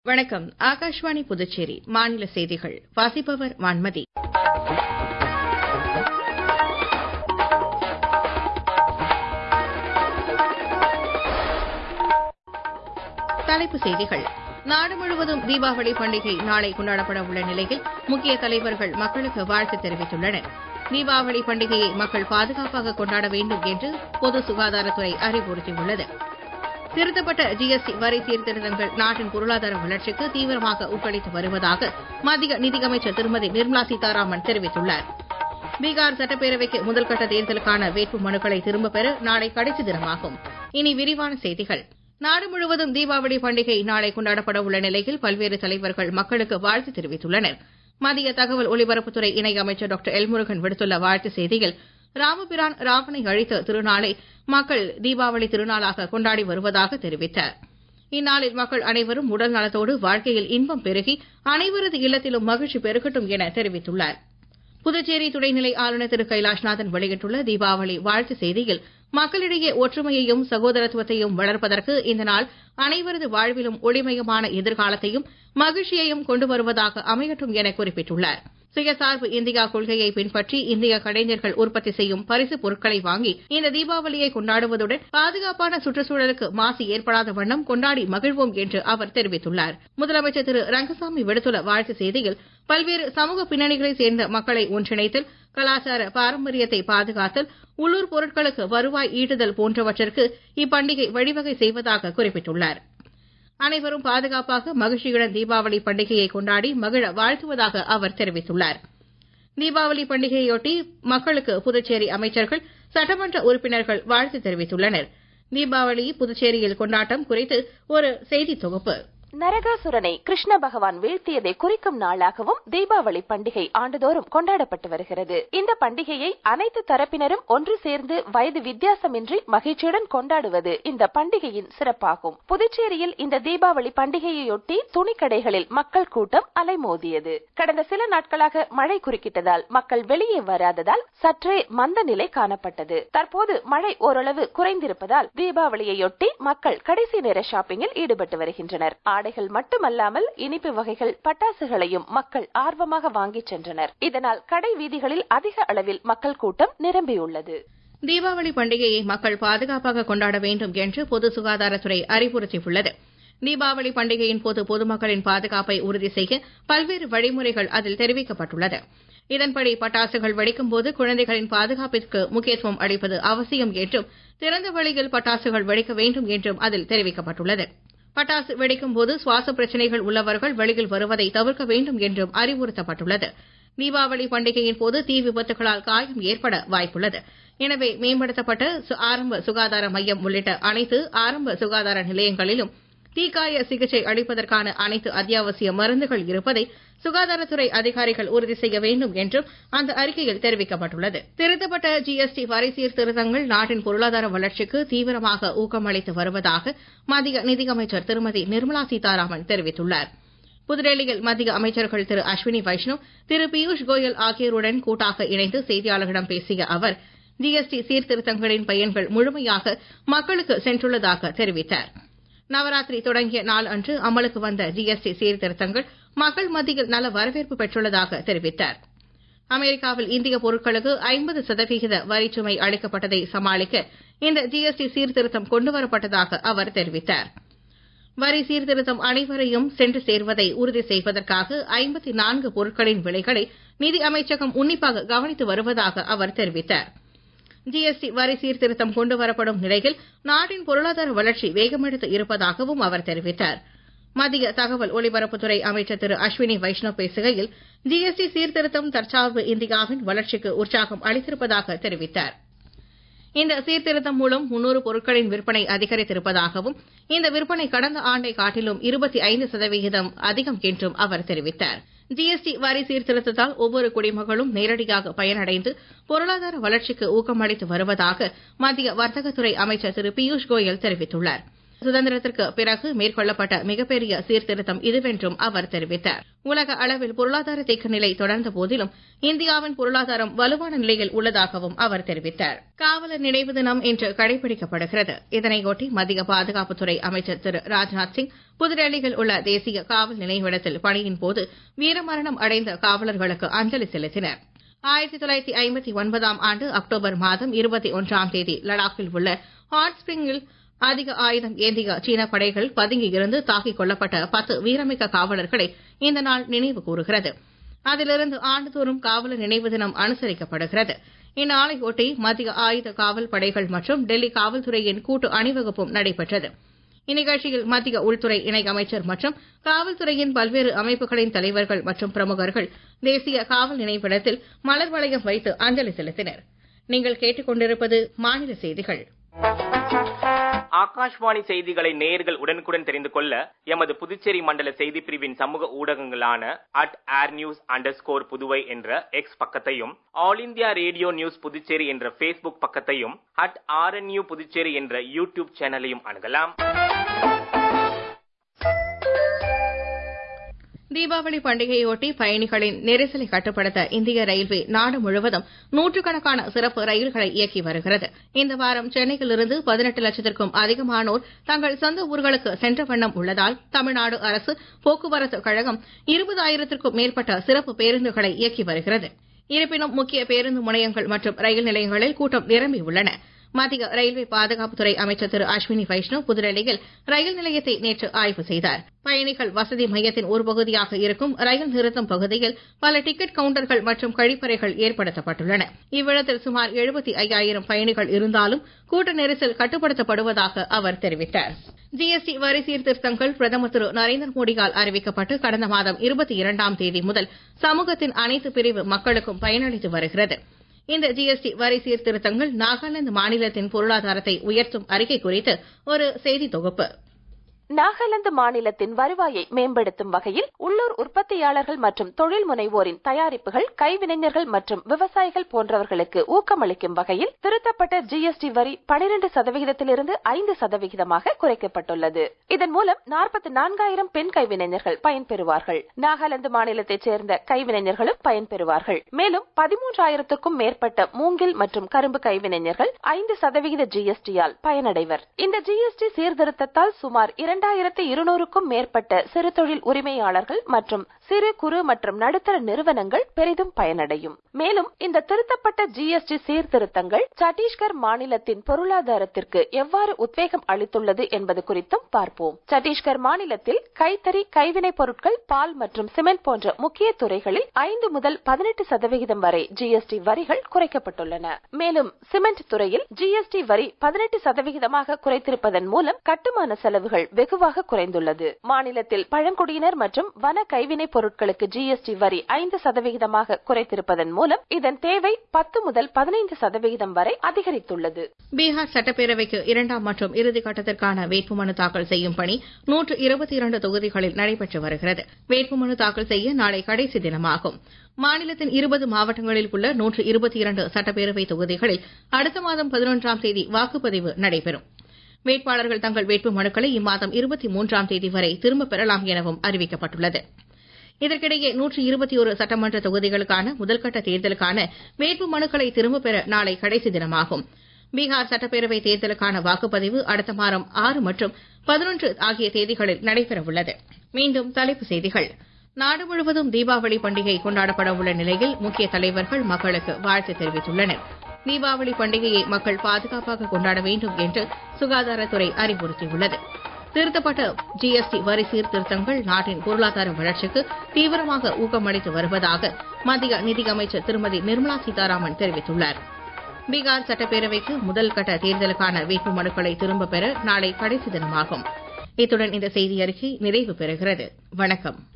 வணக்கம் ஆகாஷ்வாணி புதுச்சேரி மாநில செய்திகள் வாசிப்பவர் வான்மதி தலைப்புச் செய்திகள் நாடு முழுவதும் தீபாவளி பண்டிகை நாளை கொண்டாடப்பட உள்ள நிலையில் முக்கிய தலைவர்கள் மக்களுக்கு வாழ்த்து தெரிவித்துள்ளனர் தீபாவளி பண்டிகையை மக்கள் பாதுகாப்பாக கொண்டாட வேண்டும் என்று பொது சுகாதாரத்துறை அறிவுறுத்தியுள்ளது திருத்தப்பட்ட ஜிஎஸ்டி வரி சீர்திருத்தங்கள் நாட்டின் பொருளாதார வளர்ச்சிக்கு தீவிரமாக ஊக்களித்து வருவதாக மத்திய நிதியமைச்சர் திருமதி நிர்மலா சீதாராமன் தெரிவித்துள்ளார் பீகார் சட்டப்பேரவைக்கு முதல்கட்ட தேர்தலுக்கான வேட்பு மனுக்களை திரும்பப் பெற நாளை கடைசி தினமாகும் இனி விரிவான செய்திகள் நாடு முழுவதும் தீபாவளி பண்டிகை நாளை கொண்டாடப்பட உள்ள நிலையில் பல்வேறு தலைவர்கள் மக்களுக்கு வாழ்த்து தெரிவித்துள்ளனர் மத்திய தகவல் ஒலிபரப்புத்துறை இணை அமைச்சர் டாக்டர் எல்முருகன் விடுத்துள்ள வாழ்த்து செய்தியில் ராமபிரான் ராவனை அழித்த திருநாளை மக்கள் தீபாவளி திருநாளாக கொண்டாடி வருவதாக தெரிவித்தார் இந்நாளில் மக்கள் அனைவரும் உடல் நலத்தோடு வாழ்க்கையில் இன்பம் பெருகி அனைவரது இல்லத்திலும் மகிழ்ச்சி பெருகட்டும் என தெரிவித்துள்ளார் புதுச்சேரி துணைநிலை ஆளுநர் திரு கைலாஷ்நாதன் வெளியிட்டுள்ள தீபாவளி வாழ்த்து செய்தியில் மக்களிடையே ஒற்றுமையையும் சகோதரத்துவத்தையும் வளர்ப்பதற்கு இந்த நாள் அனைவரது வாழ்விலும் ஒளிமயமான எதிர்காலத்தையும் மகிழ்ச்சியையும் கொண்டு வருவதாக அமையட்டும் என குறிப்பிட்டுள்ளார் சுயசார்பு இந்தியா கொள்கையை பின்பற்றி இந்திய கலைஞர்கள் உற்பத்தி செய்யும் பரிசு பொருட்களை வாங்கி இந்த தீபாவளியை கொண்டாடுவதுடன் பாதுகாப்பான சுற்றுச்சூழலுக்கு மாசு ஏற்படாத வண்ணம் கொண்டாடி மகிழ்வோம் என்று அவர் தெரிவித்துள்ளார் முதலமைச்சர் திரு ரங்கசாமி விடுத்துள்ள வாழ்த்து செய்தியில் பல்வேறு சமூக பின்னணிகளைச் சேர்ந்த மக்களை ஒன்றிணைத்தல் கலாச்சார பாரம்பரியத்தை பாதுகாத்தல் உள்ளூர் பொருட்களுக்கு வருவாய் ஈட்டுதல் போன்றவற்றிற்கு இப்பண்டிகை வழிவகை செய்வதாக குறிப்பிட்டுள்ளார் அனைவரும் பாதுகாப்பாக மகிழ்ச்சியுடன் தீபாவளி பண்டிகையை கொண்டாடி மகிழ வாழ்த்துவதாக அவர் தெரிவித்துள்ளார் தீபாவளி பண்டிகையொட்டி மக்களுக்கு புதுச்சேரி அமைச்சர்கள் சட்டமன்ற உறுப்பினர்கள் வாழ்த்து தெரிவித்துள்ளனர் தீபாவளி புதுச்சேரியில் கொண்டாட்டம் குறித்து ஒரு செய்தி தொகுப்பு நரகாசுரனை கிருஷ்ண பகவான் வீழ்த்தியதை குறிக்கும் நாளாகவும் தீபாவளி பண்டிகை ஆண்டுதோறும் கொண்டாடப்பட்டு வருகிறது இந்த பண்டிகையை அனைத்து தரப்பினரும் ஒன்று சேர்ந்து வயது வித்தியாசமின்றி மகிழ்ச்சியுடன் கொண்டாடுவது இந்த பண்டிகையின் சிறப்பாகும் புதுச்சேரியில் இந்த தீபாவளி பண்டிகையையொட்டி துணிக்கடைகளில் மக்கள் கூட்டம் அலைமோதியது கடந்த சில நாட்களாக மழை குறுக்கிட்டதால் மக்கள் வெளியே வராததால் சற்றே மந்த நிலை காணப்பட்டது தற்போது மழை ஓரளவு குறைந்திருப்பதால் தீபாவளியையொட்டி மக்கள் கடைசி நேர ஷாப்பிங்கில் ஈடுபட்டு வருகின்றனர் ஆடைகள் மட்டுமல்லாமல் இனிப்பு வகைகள் பட்டாசுகளையும் மக்கள் ஆர்வமாக வாங்கிச் சென்றனர் இதனால் கடை வீதிகளில் அதிக அளவில் மக்கள் கூட்டம் நிரம்பியுள்ளது தீபாவளி பண்டிகையை மக்கள் பாதுகாப்பாக கொண்டாட வேண்டும் என்று பொது சுகாதாரத்துறை அறிவுறுத்தியுள்ளது தீபாவளி பண்டிகையின் போது பொதுமக்களின் பாதுகாப்பை உறுதி செய்ய பல்வேறு வழிமுறைகள் அதில் தெரிவிக்கப்பட்டுள்ளது இதன்படி பட்டாசுகள் வெடிக்கும் போது குழந்தைகளின் பாதுகாப்பிற்கு முக்கியத்துவம் அளிப்பது அவசியம் என்றும் திறந்த வழியில் பட்டாசுகள் வெடிக்க வேண்டும் என்றும் அதில் தெரிவிக்கப்பட்டுள்ளது பட்டாசு வெடிக்கும் போது சுவாச பிரச்சனைகள் உள்ளவர்கள் வெளியில் வருவதை தவிர்க்க வேண்டும் என்றும் அறிவுறுத்தப்பட்டுள்ளது தீபாவளி பண்டிகையின் போது தீ விபத்துகளால் காயம் ஏற்பட வாய்ப்புள்ளது எனவே மேம்படுத்தப்பட்ட ஆரம்ப சுகாதார மையம் உள்ளிட்ட அனைத்து ஆரம்ப சுகாதார நிலையங்களிலும் தீக்காய சிகிச்சை அளிப்பதற்கான அனைத்து அத்தியாவசிய மருந்துகள் இருப்பதை சுகாதாரத்துறை அதிகாரிகள் உறுதி செய்ய வேண்டும் என்றும் அந்த அறிக்கையில் தெரிவிக்கப்பட்டுள்ளது திருத்தப்பட்ட ஜிஎஸ்டி வரி சீர்திருத்தங்கள் நாட்டின் பொருளாதார வளர்ச்சிக்கு தீவிரமாக ஊக்கமளித்து வருவதாக மத்திய நிதியமைச்சர் திருமதி நிர்மலா சீதாராமன் தெரிவித்துள்ளார் புதுடெல்லியில் மத்திய அமைச்சர்கள் திரு அஸ்வினி வைஷ்ணவ் திரு பியூஷ் கோயல் ஆகியோருடன் கூட்டாக இணைந்து செய்தியாளர்களிடம் பேசிய அவர் ஜிஎஸ்டி சீர்திருத்தங்களின் பயன்கள் முழுமையாக மக்களுக்கு சென்றுள்ளதாக தெரிவித்தார் நவராத்திரி தொடங்கிய நாள் அன்று அமலுக்கு வந்த ஜிஎஸ்டி சீர்திருத்தங்கள் மக்கள் மத்தியில் நல்ல வரவேற்பு பெற்றுள்ளதாக தெரிவித்தார் அமெரிக்காவில் இந்திய பொருட்களுக்கு ஐம்பது சதவிகித வரிச்சுமை அளிக்கப்பட்டதை சமாளிக்க இந்த ஜிஎஸ்டி சீர்திருத்தம் கொண்டுவரப்பட்டதாக அவர் தெரிவித்தார் வரி சீர்திருத்தம் அனைவரையும் சென்று சேர்வதை உறுதி செய்வதற்காக ஐம்பத்தி நான்கு பொருட்களின் விலைகளை நிதி அமைச்சகம் உன்னிப்பாக கவனித்து வருவதாக அவர் தெரிவித்தார் ஜிஎஸ்டி வரி சீர்திருத்தம் கொண்டு வரப்படும் நிலையில் நாட்டின் பொருளாதார வளர்ச்சி வேகமெடுத்து இருப்பதாகவும் அவர் தெரிவித்தார் மத்திய தகவல் ஒலிபரப்புத்துறை அமைச்சர் திரு அஸ்வினி வைஷ்ணவ் பேசுகையில் ஜிஎஸ்டி சீர்திருத்தம் தற்சார்பு இந்தியாவின் வளர்ச்சிக்கு உற்சாகம் அளித்திருப்பதாக தெரிவித்தார் இந்த சீர்திருத்தம் மூலம் முன்னூறு பொருட்களின் விற்பனை அதிகரித்திருப்பதாகவும் இந்த விற்பனை கடந்த ஆண்டை காட்டிலும் இருபத்தி ஐந்து சதவிகிதம் அதிகம் என்றும் அவர் தெரிவித்தார் ஜிஎஸ்டி வரி சீர்திருத்தத்தால் ஒவ்வொரு குடிமகளும் நேரடியாக பயனடைந்து பொருளாதார வளர்ச்சிக்கு ஊக்கமளித்து வருவதாக மத்திய வர்த்தகத்துறை அமைச்சர் திரு பியூஷ் கோயல் தெரிவித்துள்ளார் சுதந்திரத்திற்கு பிறகு மேற்கொள்ளப்பட்ட மிகப்பெரிய சீர்திருத்தம் இதுவென்றும் அவர் தெரிவித்தார் உலக அளவில் பொருளாதார தேக்க நிலை தொடர்ந்த போதிலும் இந்தியாவின் பொருளாதாரம் வலுவான நிலையில் உள்ளதாகவும் அவர் தெரிவித்தார் காவலர் நினைவு தினம் இன்று கடைபிடிக்கப்படுகிறது இதனையொட்டி மத்திய பாதுகாப்புத்துறை அமைச்சர் திரு ராஜ்நாத் சிங் புதுடெல்லியில் உள்ள தேசிய காவல் நினைவிடத்தில் பணியின் போது வீரமரணம் அடைந்த காவலர்களுக்கு அஞ்சலி செலுத்தினர் ஆயிரத்தி தொள்ளாயிரத்தி ஐம்பத்தி ஒன்பதாம் ஆண்டு அக்டோபர் மாதம் இருபத்தி ஒன்றாம் தேதி லடாக்கில் உள்ள ஹாட் ஸ்பிரிங்கில் அதிக ஆயுதம் ஏந்திய சீன படைகள் பதுங்கியிருந்து தாக்கிக் கொல்லப்பட்ட பத்து வீரமிக்க காவலர்களை இந்த நாள் நினைவு கூறுகிறது அதிலிருந்து ஆண்டுதோறும் காவலர் நினைவு தினம் அனுசரிக்கப்படுகிறது இந்நாளையொட்டி மத்திய ஆயுத காவல் படைகள் மற்றும் டெல்லி காவல்துறையின் கூட்டு அணிவகுப்பும் நடைபெற்றது இந்நிகழ்ச்சியில் மத்திய உள்துறை இணை அமைச்சர் மற்றும் காவல்துறையின் பல்வேறு அமைப்புகளின் தலைவர்கள் மற்றும் பிரமுகர்கள் தேசிய காவல் நினைவிடத்தில் மலர் வளையம் வைத்து அஞ்சலி செலுத்தினர் நீங்கள் கேட்டுக்கொண்டிருப்பது மாநில செய்திகள் ஆகாஷ்வாணி செய்திகளை நேயர்கள் உடனுக்குடன் தெரிந்து கொள்ள எமது புதுச்சேரி மண்டல செய்தி பிரிவின் சமூக ஊடகங்களான at air news under Puduvai என்ற எக்ஸ் பக்கத்தையும் All India Radio News Puducherry என்ற பேஸ்புக் பக்கத்தையும் அட் ஆர்என்யூ புதுச்சேரி என்ற யூடியூப் சேனலையும் அணுகலாம் தீபாவளி பண்டிகையொட்டி பயணிகளின் நெரிசலை கட்டுப்படுத்த இந்திய ரயில்வே நாடு முழுவதும் நூற்றுக்கணக்கான சிறப்பு ரயில்களை இயக்கி வருகிறது இந்த வாரம் சென்னையிலிருந்து பதினெட்டு லட்சத்திற்கும் அதிகமானோர் தங்கள் சொந்த ஊர்களுக்கு சென்ற வண்ணம் உள்ளதால் தமிழ்நாடு அரசு போக்குவரத்து கழகம் இருபதாயிரத்திற்கும் மேற்பட்ட சிறப்பு பேருந்துகளை இயக்கி வருகிறது இருப்பினும் முக்கிய பேருந்து முனையங்கள் மற்றும் ரயில் நிலையங்களில் கூட்டம் நிரம்பி உள்ளன மத்திய ரயில்வே பாதுகாப்புத்துறை அமைச்சர் திரு அஸ்வினி வைஷ்ணவ் புதுடெல்லியில் ரயில் நிலையத்தை நேற்று ஆய்வு செய்தார் பயணிகள் வசதி மையத்தின் ஒரு பகுதியாக இருக்கும் ரயில் நிறுத்தம் பகுதியில் பல டிக்கெட் கவுண்டர்கள் மற்றும் கழிப்பறைகள் ஏற்படுத்தப்பட்டுள்ளன இவ்விடத்தில் சுமார் எழுபத்தி ஐயாயிரம் பயணிகள் இருந்தாலும் கூட்ட நெரிசல் கட்டுப்படுத்தப்படுவதாக அவர் தெரிவித்தார் ஜிஎஸ்டி வரி சீர்திருத்தங்கள் பிரதமர் திரு நரேந்திர மோடியால் அறிவிக்கப்பட்டு கடந்த மாதம் இருபத்தி இரண்டாம் தேதி முதல் சமூகத்தின் அனைத்து பிரிவு மக்களுக்கும் பயனளித்து வருகிறது இந்த ஜிஎஸ்டி வரி சீர்திருத்தங்கள் நாகாலாந்து மாநிலத்தின் பொருளாதாரத்தை உயர்த்தும் அறிக்கை குறித்து ஒரு செய்தி தொகுப்பு நாகாலாந்து மாநிலத்தின் வருவாயை மேம்படுத்தும் வகையில் உள்ளூர் உற்பத்தியாளர்கள் மற்றும் தொழில் முனைவோரின் தயாரிப்புகள் கைவினைஞர்கள் மற்றும் விவசாயிகள் போன்றவர்களுக்கு ஊக்கமளிக்கும் வகையில் திருத்தப்பட்ட ஜிஎஸ்டி வரி பனிரெண்டு சதவிகிதத்திலிருந்து ஐந்து சதவிகிதமாக குறைக்கப்பட்டுள்ளது இதன் மூலம் நாற்பத்தி நான்காயிரம் பெண் கைவினைஞர்கள் பயன்பெறுவார்கள் நாகாலாந்து மாநிலத்தைச் சேர்ந்த கைவினைஞர்களும் பயன்பெறுவார்கள் மேலும் பதிமூன்றாயிரத்துக்கும் மேற்பட்ட மூங்கில் மற்றும் கரும்பு கைவினைஞர்கள் ஐந்து சதவிகித ஜிஎஸ்டியால் பயனடைவர் இந்த ஜிஎஸ்டி சீர்திருத்தத்தால் சுமார் இரண்டாயிரத்து இருநூறுக்கும் மேற்பட்ட சிறு தொழில் உரிமையாளர்கள் மற்றும் சிறு குறு மற்றும் நடுத்தர நிறுவனங்கள் பெரிதும் பயனடையும் மேலும் இந்த திருத்தப்பட்ட ஜிஎஸ்டி சீர்திருத்தங்கள் சத்தீஸ்கர் மாநிலத்தின் பொருளாதாரத்திற்கு எவ்வாறு உத்வேகம் அளித்துள்ளது என்பது குறித்தும் பார்ப்போம் சத்தீஸ்கர் மாநிலத்தில் கைத்தறி கைவினைப் பொருட்கள் பால் மற்றும் சிமெண்ட் போன்ற முக்கிய துறைகளில் ஐந்து முதல் பதினெட்டு சதவிகிதம் வரை ஜிஎஸ்டி வரிகள் குறைக்கப்பட்டுள்ளன மேலும் சிமெண்ட் துறையில் ஜிஎஸ்டி வரி பதினெட்டு சதவிகிதமாக குறைத்திருப்பதன் மூலம் கட்டுமான செலவுகள் வெகுவாக குறைந்துள்ளது மாநிலத்தில் பழங்குடியினர் மற்றும் வன கைவினைப் பொருட்களுக்கு ஜிஎஸ்டி வரி ஐந்து சதவிகிதமாக குறைத்திருப்பதன் மூலம் இதன் தேவை பத்து முதல் பதினைந்து சதவிகிதம் வரை அதிகரித்துள்ளது பீகார் சட்டப்பேரவைக்கு இரண்டாம் மற்றும் இறுதி கட்டத்திற்கான வேட்புமனு தாக்கல் செய்யும் பணி நூற்று இருபத்தி இரண்டு தொகுதிகளில் நடைபெற்று வருகிறது வேட்புமனு தாக்கல் செய்ய நாளை கடைசி தினமாகும் மாநிலத்தின் இருபது மாவட்டங்களில் உள்ள நூற்று இருபத்தி இரண்டு சட்டப்பேரவை தொகுதிகளில் அடுத்த மாதம் பதினொன்றாம் தேதி வாக்குப்பதிவு நடைபெறும் வேட்பாளர்கள் தங்கள் வேட்பு மனுக்களை இம்மாதம் இருபத்தி மூன்றாம் தேதி வரை திரும்பப் பெறலாம் எனவும் அறிவிக்கப்பட்டுள்ளது இதற்கிடையே நூற்று இருபத்தி ஒரு சட்டமன்ற தொகுதிகளுக்கான முதல்கட்ட தேர்தலுக்கான வேட்பு மனுக்களை திரும்பப் பெற நாளை கடைசி தினமாகும் பீகார் சட்டப்பேரவை தேர்தலுக்கான வாக்குப்பதிவு அடுத்த மாதம் ஆறு மற்றும் பதினொன்று ஆகிய தேதிகளில் நடைபெறவுள்ளது மீண்டும் தலைப்புச் செய்திகள் நாடு முழுவதும் தீபாவளி பண்டிகை கொண்டாடப்பட உள்ள நிலையில் முக்கிய தலைவர்கள் மக்களுக்கு வாழ்த்து தெரிவித்துள்ளனர் தீபாவளி பண்டிகையை மக்கள் பாதுகாப்பாக கொண்டாட வேண்டும் என்று சுகாதாரத்துறை அறிவுறுத்தியுள்ளது திருத்தப்பட்ட ஜிஎஸ்டி வரி சீர்திருத்தங்கள் நாட்டின் பொருளாதார வளர்ச்சிக்கு தீவிரமாக ஊக்கமளித்து வருவதாக மத்திய நிதியமைச்சர் திருமதி நிர்மலா சீதாராமன் தெரிவித்துள்ளார் பீகார் சட்டப்பேரவைக்கு முதல் கட்ட தேர்தலுக்கான வேட்பு மனுக்களை திரும்பப் பெற நாளை கடைசி தினமாகும் இத்துடன் இந்த செய்தி அறிக்கை நிறைவு பெறுகிறது வணக்கம்